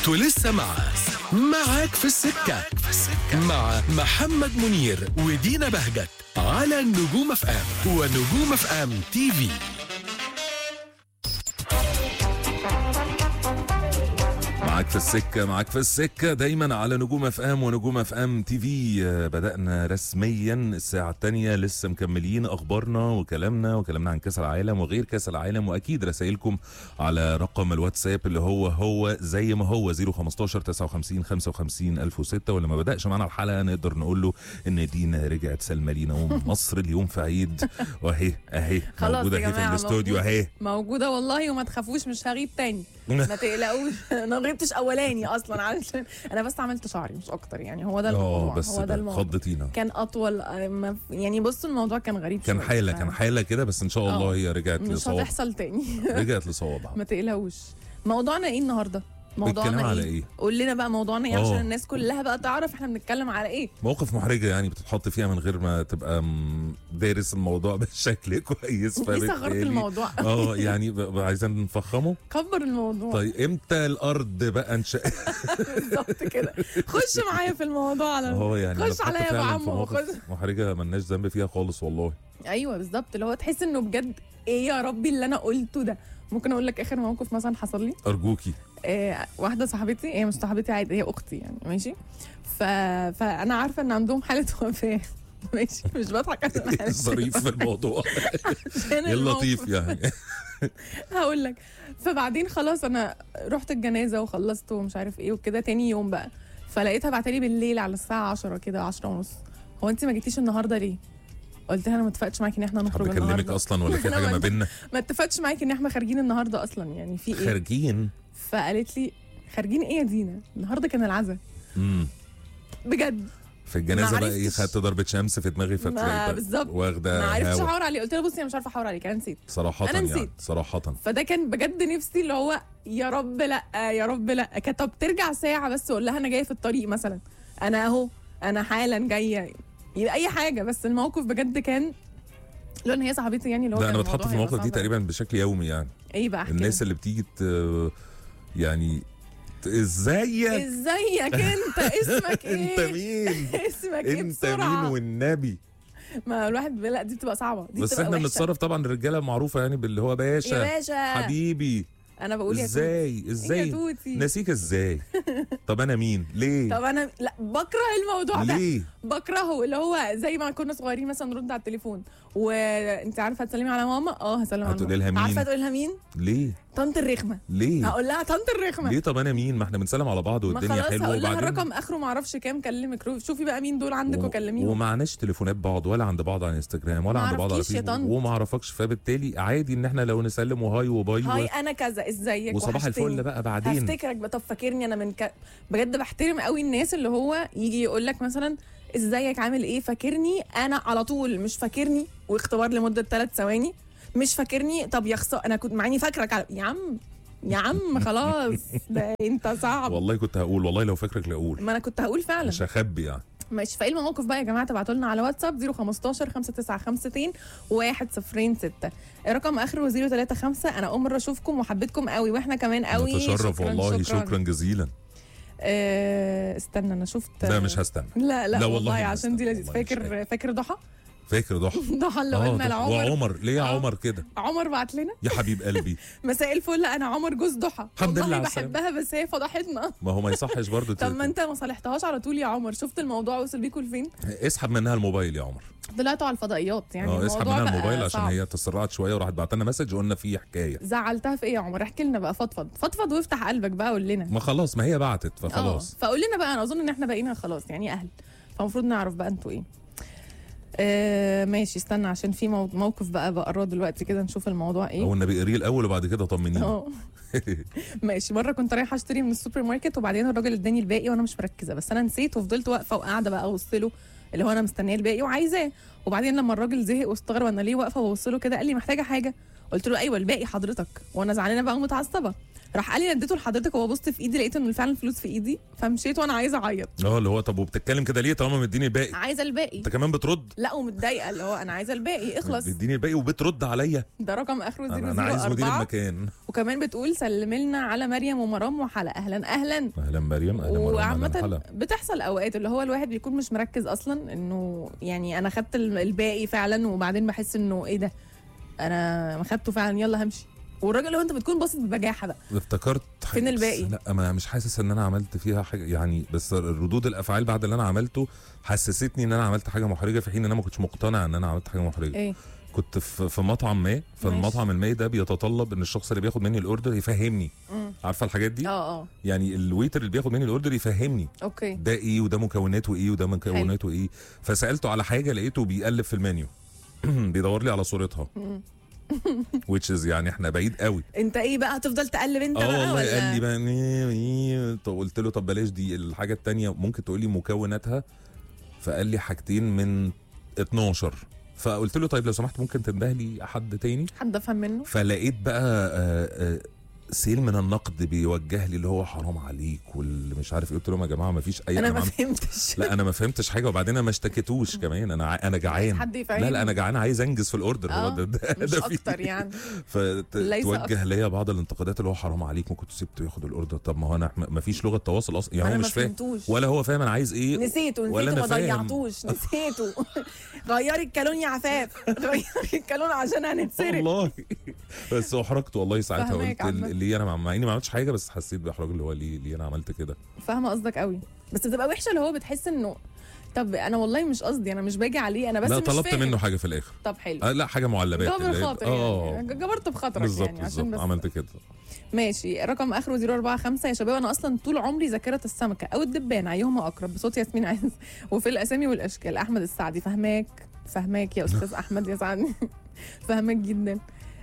انتوا لسه مع معاك في السكة مع محمد منير ودينا بهجت على النجوم اف ام ونجوم اف ام تي في معاك في السكة معاك في السكة دايما على نجوم اف ام ونجوم اف ام تي في آه، بدأنا رسميا الساعة الثانية لسه مكملين اخبارنا وكلامنا وكلامنا عن كاس العالم وغير كاس العالم واكيد رسائلكم على رقم الواتساب اللي هو هو زي ما هو 015 59 55 1006 واللي ما بدأش معانا الحلقة نقدر نقول له ان دينا رجعت سلمى لينا ومن مصر اليوم في عيد واهي اهي خلاص موجودة يا اهي في جماعة، الاستوديو موجود. اهي موجوده والله وما تخافوش مش هغيب تاني ما تقلقوش انا ما غبتش اولاني اصلا علشان انا بس عملت شعري مش اكتر يعني هو ده اه الموضوع بس هو ده ده الموضوع خضتينا كان اطول آه، ما- يعني بصوا الموضوع كان غريب كان شوية. حالة ف- كان حالة كده بس ان شاء الله آه. هي رجعت مش لصوابها هتحصل تاني رجعت لصوابها ما تقلقوش موضوعنا ايه النهارده بنتكلم موضوعنا على ايه ايه؟ قول لنا بقى موضوعنا ايه آه. عشان الناس كلها بقى تعرف احنا بنتكلم على ايه مواقف محرجة يعني بتتحط فيها من غير ما تبقى م- دارس الموضوع بشكل كويس ليه صغرت فبالتالي- الموضوع اه يعني ب- ب- عايزين نفخمه كبر الموضوع طيب امتى الارض بقى انشأ بالظبط كده خش معايا في الموضوع على هو يعني خش بنتحط عليا يا فعلاً عم في مواقف وخش محرجة ملناش ذنب فيها خالص والله ايوه بالظبط اللي هو تحس انه بجد ايه يا ربي اللي انا قلته ده ممكن اقول لك اخر موقف مثلا حصل لي ارجوكي آه واحده صاحبتي هي مش صاحبتي عادي هي اختي يعني ماشي ف... فانا عارفه ان عندهم حاله وفاه ماشي مش بضحك عشان حالة ظريف في الموضوع عشان ايه الموقف. اللطيف يعني هقول لك فبعدين خلاص انا رحت الجنازه وخلصت ومش عارف ايه وكده تاني يوم بقى فلقيتها بعتلي بالليل على الساعه 10 كده 10 ونص هو انت ما جيتيش النهارده ليه قلت لها انا ما اتفقتش معاكي ان احنا حابب نخرج اكلمك النهارده اصلا ولا في أنا حاجة ما ما- بيننا ما اتفقتش معاكي ان احنا خارجين النهارده اصلا يعني في ايه خارجين فقالت لي خارجين ايه يا دينا النهارده كان العزا امم بجد في الجنازة ما بقى ايه عرفتش. خدت ضربة شمس في دماغي ما فتلاقي بالظبط. واخدة ما عرفتش هوا. احاور عليه قلت لها بصي انا مش عارفه احاور عليك انا نسيت صراحة أنا يعني نسيت. صراحة فده كان بجد نفسي اللي هو يا رب لا يا رب لا كانت طب ترجع ساعه بس اقول لها انا جايه في الطريق مثلا انا اهو انا حالا جايه يبقى اي حاجه بس الموقف بجد كان لو ان هي صاحبتي يعني اللي هو لا كان انا بتحط الموضوع في المواقف هيبقى دي صعب تقريبا بشكل يومي يعني أوي. ايه بقى احكي الناس اللي بتيجي ت- يعني ت- ازيك ازيك انت اسمك ايه انت مين اسمك ايه انت بسرعه مين والنبي ما الواحد لا دي بتبقى صعبه دي بس بتبقى احنا وحشة. بنتصرف طبعا الرجاله معروفه يعني باللي هو باشا يا باشا حبيبي انا بقول يا ازاي توتي. يا ازاي توتي ناسيك ازاي طب انا مين ليه طب انا لا بكره الموضوع ده ليه بكرهه اللي هو زي ما كنا صغيرين مثلا نرد على التليفون وانت عارفه هتسلمي على ماما اه هسلم على هتقولي ماما لها مين؟ عارفه تقول لها مين ليه طنط الرخمه ليه هقول لها طنط الرخمه ليه طب انا مين ما احنا بنسلم على بعض ما والدنيا خلاص حلوه هقول لها وبعدين الرقم اخره ما اعرفش كام كلمك رو- شوفي بقى مين دول عندك و- وكلميهم ومعناش تليفونات بعض ولا عند بعض على انستجرام ولا ما عند بعض على عرفتيش يا فيسبوك طنط. وما اعرفكش فبالتالي عادي ان احنا لو نسلم وهاي وباي هاي و... انا كذا ازيك وصباح وحشتني. الفل بقى بعدين هفتكرك بقى طب فاكرني انا من ك... بجد بحترم قوي الناس اللي هو يجي يقول لك مثلا ازيك عامل ايه فاكرني انا على طول مش فاكرني واختبار لمده ثلاث ثواني مش فاكرني طب يا خساره انا كنت معني فاكرك على... يا عم يا عم خلاص ده انت صعب والله كنت هقول والله لو فاكرك لاقول ما انا كنت هقول فعلا مش هخبي يعني ماشي فايه المواقف بقى يا جماعه تبعتوا لنا على واتساب 015 595 106 رقم اخره 035 انا اول مره اشوفكم وحبيتكم قوي واحنا كمان قوي نتشرف والله شكرا, شكرا جزيلا آه استنى انا شفت لا مش هستنى لا لا, لا لا والله والله ما عشان دي استنى، لذيذ والله مش فاكر فاكر ضحى فاكر ضحى ضحى اللي اه قلنا ضحى. لعمر وعمر ليه يا آه. عمر كده عمر بعت لنا يا حبيب قلبي مساء الفل انا عمر جوز ضحى الحمد والله لله على السلامة. بحبها بس هي فضحتنا ما هو ما يصحش برضه طب ما انت ما صالحتهاش على طول يا عمر شفت الموضوع وصل بيكوا لفين اسحب منها الموبايل يا عمر طلعتوا على الفضائيات يعني اه اسحب الموضوع منها بقى الموبايل عشان صعب. هي تسرعت شويه وراحت بعت لنا مسج قلنا في حكايه زعلتها في ايه يا عمر احكي لنا بقى فضفض فضفض وافتح قلبك بقى قول لنا ما خلاص ما هي بعتت اه فخلاص فقول لنا بقى انا اظن ان احنا بقينا خلاص يعني اهل فالمفروض نعرف بقى انتوا ايه آه ماشي استنى عشان في مو- موقف بقى بقراه دلوقتي كده نشوف الموضوع ايه هو النبي قريه الاول وبعد كده طمنيني اه ماشي مره كنت رايحه اشتري من السوبر ماركت وبعدين الراجل اداني الباقي وانا مش مركزه بس انا نسيت وفضلت واقفه وقاعده بقى ابص له اللي هو انا مستنيه الباقي وعايزاه وبعدين لما الراجل زهق واستغرب انا ليه واقفه وببص له كده قال لي محتاجه حاجه قلت له ايوه الباقي حضرتك وانا زعلانه بقى ومتعصبه راح قال لي اديته لحضرتك وهو بصت في ايدي لقيت انه فعلا الفلوس في ايدي فمشيت وانا عايزه اعيط اه اللي هو طب وبتتكلم كده ليه طالما مديني الباقي عايزه الباقي انت كمان بترد لا ومتضايقه اللي هو انا عايزه الباقي اخلص بتديني الباقي وبترد عليا ده رقم اخره انا, أنا عايز مدير 004 المكان وكمان بتقول سلمي لنا على مريم ومرام وحلا اهلا اهلا اهلا مريم اهلا مريم اهلا وعامة حلا بتحصل اوقات اللي هو الواحد بيكون مش مركز اصلا انه يعني انا خدت ال- الباقي فعلا وبعدين بحس انه ايه ده انا ما خدته فعلا يلا همشي والراجل اللي هو انت بتكون باصص ببجاحه بقى افتكرت حاجة فين بس الباقي؟ لا ما مش حاسس ان انا عملت فيها حاجه يعني بس ردود الافعال بعد اللي انا عملته حسستني ان انا عملت حاجه محرجه في حين ان انا ما كنتش مقتنع ان انا عملت حاجه محرجه ايه كنت في في مطعم ما فالمطعم الماي ده بيتطلب ان الشخص اللي بياخد مني الاوردر يفهمني مم. عارفه الحاجات دي اه اه يعني الويتر اللي بياخد مني الاوردر يفهمني اوكي ده ايه وده مكوناته ايه وده مكوناته ايه فسالته على حاجه لقيته بيقلب في المنيو بيدور لي على صورتها which is يعني احنا بعيد قوي انت ايه بقى هتفضل تقلب انت اه بقى والله ولا قال لي بقى إيه إيه طب قلت له طب بلاش دي الحاجه التانية ممكن تقول لي مكوناتها فقال لي حاجتين من 12 فقلت له طيب لو سمحت ممكن تنده لي حد تاني حد افهم منه فلقيت بقى آه، آه، سيل من النقد بيوجه لي اللي هو حرام عليك واللي مش عارف ايه قلت لهم يا جماعه ما فيش اي انا أنا ما عم- فهمتش لا انا ما فهمتش حاجه وبعدين انا ما اشتكيتوش كمان انا ع- انا جعان حد يفهم لا لا انا جعان عايز انجز في الاوردر هو آه، ده, ده, مش ده في- اكتر يعني ليس فتوجه ليا بعض الانتقادات اللي هو حرام عليك ما كنت سبته ياخد الاوردر طب ما هو انا ما فيش لغه تواصل اصلا يعني انا هو ما مش فاهم فهمتوش ولا هو فاهم انا عايز ايه نسيته ولا نسيته أنا ما فاهم. ضيعتوش نسيته غيري الكالون يا عفاف غيري الكالون عشان هنتسرق والله بس احرجت والله ساعتها فهماك قلت عامة. ال- ليه انا مع- مع اني ما عملتش حاجه بس حسيت باحراج اللي هو ليه ليه انا عملت كده فاهمه قصدك قوي بس بتبقى وحشه اللي هو بتحس انه طب انا والله مش قصدي انا مش باجي عليه انا بس لا مش طلبت فاهم. منه حاجه في الاخر طب حلو آه لا حاجه معلبات جبر اللي هي- خاطر اه يعني جبرت بخاطرك بالظبط يعني عشان بالظبط بس عملت كده ماشي رقم اخره 045 يا شباب انا اصلا طول عمري ذاكره السمكه او الدبان ايهما اقرب بصوت ياسمين عز وفي الاسامي والاشكال احمد السعدي فهماك فهماك يا استاذ احمد يا سعدي فهماك جدا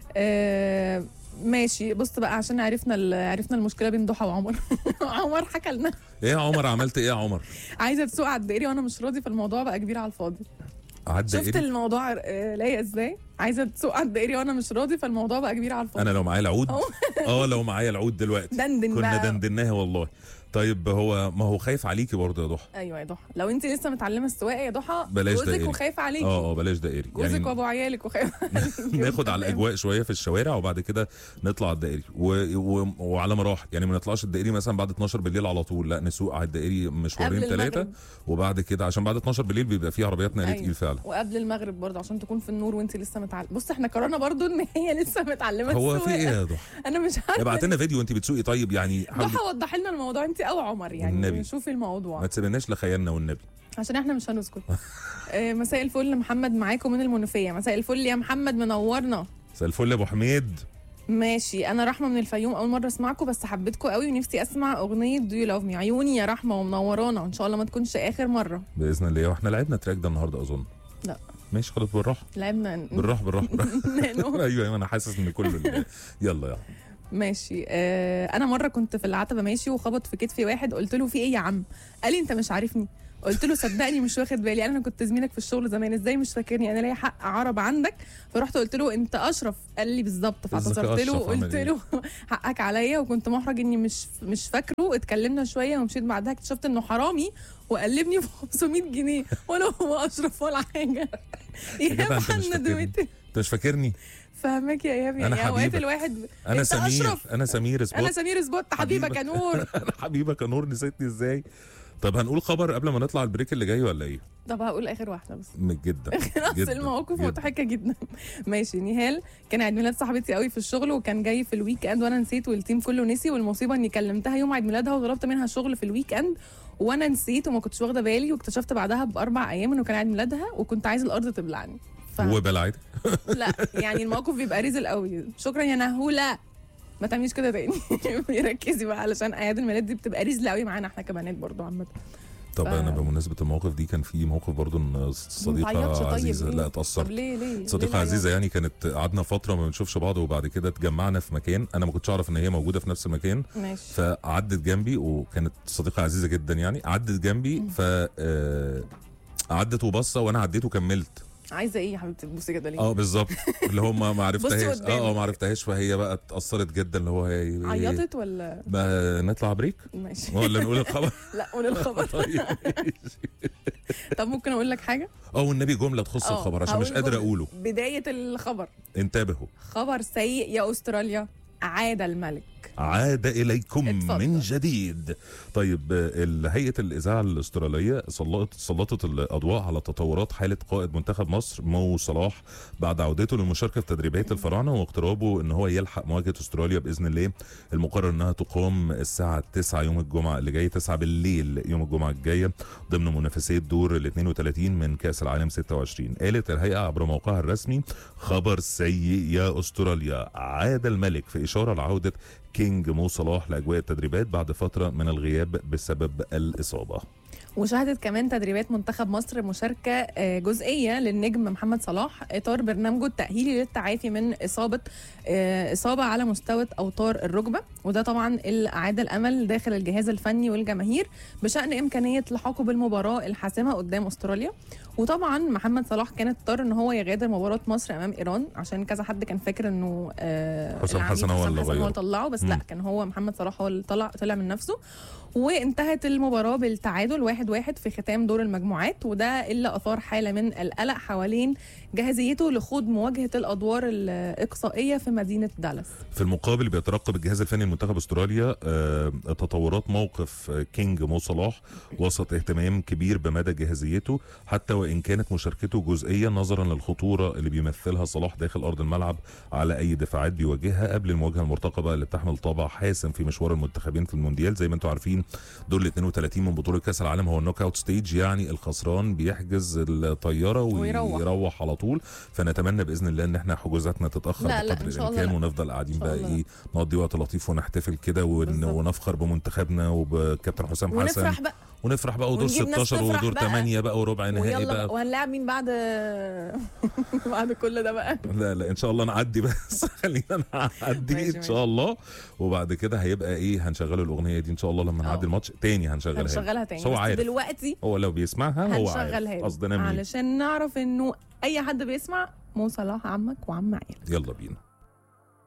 آه ماشي بص بقى عشان عرفنا ال- عرفنا المشكله بين ضحى وعمر عمر حكى لنا ايه يا عمر عملت ايه يا عمر عايزه تسوق على الدائري وانا مش راضي فالموضوع بقى كبير على الفاضي عدى شفت إيه؟ الموضوع آه، لايق ازاي عايزه تسوق على الدائري وانا مش راضي فالموضوع بقى كبير على الفاضي انا لو معايا العود أهو. اه لو معايا العود دلوقتي دندن كنا بقى دندناها والله طيب هو ما هو خايف عليكي برضه يا ضحى ايوه يا ضحى لو انت لسه متعلمه السواقه يا ضحى بلاش جوزك دائري. وخايف عليكي اه اه بلاش دائري جوزك وابو عيالك وخايف عليكي ناخد على الاجواء شويه في الشوارع وبعد كده نطلع على الدائري و... و... وعلى مراحل يعني ما نطلعش الدائري مثلا بعد 12 بالليل على طول لا نسوق على الدائري مشوارين قبل ثلاثه المغرب. وبعد كده عشان بعد 12 بالليل بيبقى فيه عربيات نقل أيوة. تقيل فعلا وقبل المغرب برضه عشان تكون في النور وانت لسه متعلمه بص احنا قررنا برضه ان هي لسه متعلمه هو في السواقة. ايه يا ضحى؟ انا مش عارفه ابعت لنا فيديو وانت بتسوقي طيب يعني حاولي ضحى وضح لنا الموضوع انت او عمر يعني والنبي. شوفي الموضوع ما تسيبناش لخيالنا والنبي عشان احنا مش هنسكت آه، مساء الفل محمد معاكم من المنوفيه مساء الفل يا محمد منورنا مساء الفل يا ابو حميد ماشي انا رحمه من الفيوم اول مره اسمعكم بس حبيتكم قوي ونفسي اسمع اغنيه دو يو لاف مي عيوني يا رحمه ومنورانا ان شاء الله ما تكونش اخر مره باذن الله واحنا لعبنا تراك ده النهارده اظن لا. ماشي خلاص بالراحه لعبنا بالراحه بالراحه بالراحه نانو. ايوه ايوه انا حاسس ان كل ال- يلا يلا ماشي آه انا مره كنت في العتبه ماشي وخبط في كتفي واحد قلت له في ايه يا عم قال لي انت مش عارفني قلت له صدقني مش واخد بالي انا كنت زميلك في الشغل زمان ازاي مش فاكرني انا ليا حق عرب عندك فرحت قلت له انت اشرف قال لي بالظبط فاعتذرت له أشرف عمل وقلت إيه؟ له حقك عليا وكنت محرج اني مش مش فاكره اتكلمنا شويه ومشيت بعدها اكتشفت انه حرامي وقلبني ب 500 جنيه ولا هو اشرف ولا حاجه يا جدع، أنت مش محمد فاكرني. وانت انت مش فاكرني فاهمك يا ايهاب أنا يعني اوقات حبيبك. الواحد انا أنت سمير أشرف. انا سمير سبوت انا سمير سبوت حبيبك يا نور انا حبيبك يا نور نسيتني ازاي طب هنقول خبر قبل ما نطلع البريك اللي جاي ولا ايه طب هقول اخر واحده بس م- جدا نفس جداً، المواقف جداً. مضحكه جدا ماشي نهال كان عيد ميلاد صاحبتي قوي في الشغل وكان جاي في الويك اند وانا نسيت والتيم كله نسي والمصيبه اني كلمتها يوم عيد ميلادها وطلبت منها شغل في الويك اند وانا نسيت وما كنتش واخده بالي واكتشفت بعدها باربع ايام انه كان عيد ميلادها وكنت عايزه الارض تبلعني ف... وبلعت لا يعني الموقف بيبقى ريزل قوي شكرا يا نهوله ما تعمليش كده تاني ركزي بقى علشان اعياد الميلاد دي بتبقى ريزل قوي معانا احنا كبنات برضو عامه طب ف- انا بمناسبه الموقف دي كان في موقف برضو ان ما صديقه تعيطش طيب عزيزه ليه؟ لا طب اتاثرت ليه ليه ليه صديقة العياط؟ عزيزة يعني كانت قعدنا فترة ما بنشوفش بعض وبعد كده اتجمعنا في مكان أنا ما كنتش أعرف إن هي موجودة في نفس المكان ماشي فعدت جنبي وكانت صديقة عزيزة جدا يعني عدت جنبي ف آه، عدت وبصة وأنا عديت وكملت عايزه ايه يا حبيبتي تبصي كده ليه اه بالظبط اللي هم ما عرفتهاش قدامك. اه اه ما عرفتهاش فهي بقى اتاثرت جدا اللي هو هي عيطت ولا بقى نطلع بريك ماشي ولا نقول الخبر لا قول الخبر طيب طب ممكن اقول لك حاجه اه والنبي جمله تخص آه، الخبر عشان مش هقول قادر جملة. اقوله بدايه الخبر انتبهوا خبر سيء يا استراليا عاد الملك عاد اليكم اتفضل. من جديد طيب آه، هيئه الاذاعه الاستراليه سلطت سلطت الاضواء على تطورات حاله قائد منتخب مصر مو صلاح بعد عودته للمشاركه في تدريبات الفراعنه واقترابه ان هو يلحق مواجهه استراليا باذن الله المقرر انها تقام الساعه 9 يوم الجمعه اللي جاي 9 بالليل يوم الجمعه الجايه ضمن منافسات دور ال 32 من كاس العالم 26 قالت الهيئه عبر موقعها الرسمي خبر سيء يا استراليا عاد الملك في اشاره لعوده كينج مو صلاح لاجواء التدريبات بعد فتره من الغياب بسبب الاصابه وشهدت كمان تدريبات منتخب مصر مشاركة آه، جزئية للنجم محمد صلاح إطار برنامجه التأهيلي للتعافي من إصابة آه، إصابة على مستوى أوتار الركبة وده طبعا اللي أعاد الأمل داخل الجهاز الفني والجماهير بشأن إمكانية لحاقه بالمباراة الحاسمة قدام أستراليا وطبعا محمد صلاح كان اضطر ان هو يغادر مباراه مصر امام ايران عشان كذا حد كان فاكر انه آه حسام العميد حسن هو اللي حسن هو غيره. اللي طلعه بس مم. لا كان هو محمد صلاح هو اللي طلع طلع من نفسه وانتهت المباراة بالتعادل واحد واحد في ختام دور المجموعات وده اللي أثار حالة من القلق حوالين جاهزيته لخوض مواجهة الأدوار الإقصائية في مدينة دالاس في المقابل بيترقب الجهاز الفني لمنتخب استراليا آه، تطورات موقف آه، كينج مو صلاح وسط اهتمام كبير بمدى جاهزيته حتى وان كانت مشاركته جزئيه نظرا للخطوره اللي بيمثلها صلاح داخل ارض الملعب على اي دفاعات بيواجهها قبل المواجهه المرتقبه اللي بتحمل طابع حاسم في مشوار المنتخبين في المونديال زي ما انتم عارفين دور ال 32 من بطوله كاس العالم هو النوك اوت ستيج يعني الخسران بيحجز الطياره ويروح. ويروح على طول فنتمنى باذن الله ان احنا حجوزاتنا تتاخر لا، لا، بقدر إن شاء الله الامكان لا. ونفضل قاعدين إن شاء بقى الله ايه نقضي وقت لطيف ونحتفل كده ون... بالظبط. ونفخر بمنتخبنا وبكابتن حسام حسن ونفرح بقى ونفرح بقى ودور ونجيب ناس 16 تفرح ودور بقى. 8 بقى وربع نهائي ويلا بقى وهنلاعب مين بعد بعد كل ده بقى لا لا ان شاء الله نعدي بس خلينا نعدي ماشي، ان شاء الله وبعد كده هيبقى ايه هنشغله الاغنيه دي ان شاء الله لما نعدي اه. الماتش تاني هنشغلها له. هنشغلها تاني بس هو بس عارف دلوقتي هو لو بيسمعها هو هنشغلها عارف له قصدنا مين علشان نعرف انه اي حد بيسمع مو صلاح عمك وعم عيال يلا بينا